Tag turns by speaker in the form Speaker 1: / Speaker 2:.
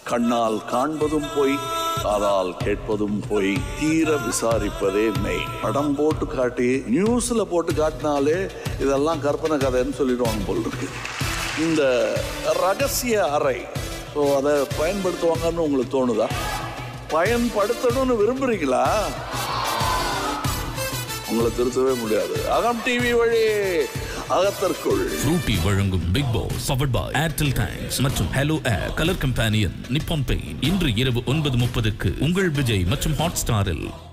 Speaker 1: கண்ணால் காண்பதும் பொய் காதால் கேட்பதும் பொய் தீர விசாரிப்பதே மெய் படம் போட்டு காட்டி நியூஸ்ல போட்டு காட்டினாலே இதெல்லாம் கற்பனை கதைன்னு சொல்லிடுவாங்க போல் இருக்கு இந்த ரகசிய அறை ஸோ அதை பயன்படுத்துவாங்கன்னு உங்களுக்கு தோணுதா பயன்படுத்தணும்னு விரும்புறீங்களா உங்களை திருத்தவே முடியாது அகம் டிவி வழி அகத்திற்குள்
Speaker 2: ஃப்ரூட்டி வழங்கும் Bigg Boss powered by Airtel thanks மற்றும் hello air colour companion Nippon paint இன்று இரவு ஒன்பது முப்பதுக்கு உங்கள் விஜய் மற்றும் ஹாட் ஸ்டாரில்